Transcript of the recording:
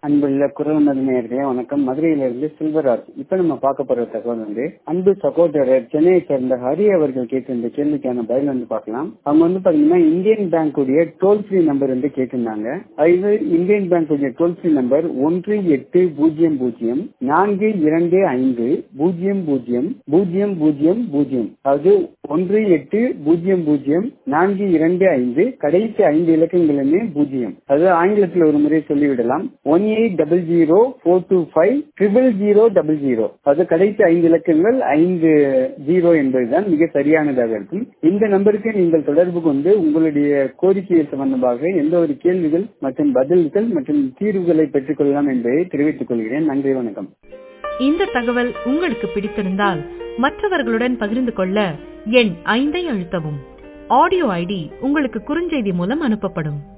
அன்புள்ள குரல் நேயர்களே வணக்கம் மதுரையிலிருந்து செல்வராஜ் இப்ப நம்ம பார்க்க போற தகவல் வந்து அன்பு சகோதரர் சென்னையை சேர்ந்த ஹரி அவர்கள் கேட்டிருந்த கேள்விக்கான பதில் வந்து பார்க்கலாம் அவங்க வந்து பாத்தீங்கன்னா இந்தியன் பேங்க் உடைய டோல் ஃப்ரீ நம்பர் வந்து கேட்டிருந்தாங்க அது இந்தியன் பேங்க் உடைய டோல் ஃப்ரீ நம்பர் ஒன்று எட்டு பூஜ்ஜியம் பூஜ்ஜியம் நான்கு இரண்டு ஐந்து பூஜ்ஜியம் பூஜ்ஜியம் பூஜ்ஜியம் பூஜ்ஜியம் பூஜ்ஜியம் அதாவது ஒன்று எட்டு பூஜ்ஜியம் பூஜ்ஜியம் நான்கு இரண்டு ஐந்து கடைசி ஐந்து இலக்கங்களுமே பூஜ்ஜியம் அது ஆங்கிலத்தில் ஒரு முறை சொல்லிவிடலாம் one eight double zero four two five triple zero double zero அது கடைசி ஐந்து இலக்கங்கள் ஐந்து ஜீரோ என்பதுதான் மிக சரியானதாக இருக்கும் இந்த நம்பருக்கு நீங்கள் தொடர்பு கொண்டு உங்களுடைய கோரிக்கையை சம்பந்தமாக எந்த ஒரு கேள்விகள் மற்றும் பதில்கள் மற்றும் தீர்வுகளை பெற்றுக் கொள்ளலாம் என்பதை தெரிவித்துக் கொள்கிறேன் நன்றி வணக்கம் இந்த தகவல் உங்களுக்கு பிடித்திருந்தால் மற்றவர்களுடன் பகிர்ந்து கொள்ள எண் ஐந்தை அழுத்தவும் ஆடியோ ஐடி உங்களுக்கு குறுஞ்செய்தி மூலம் அனுப்பப்படும்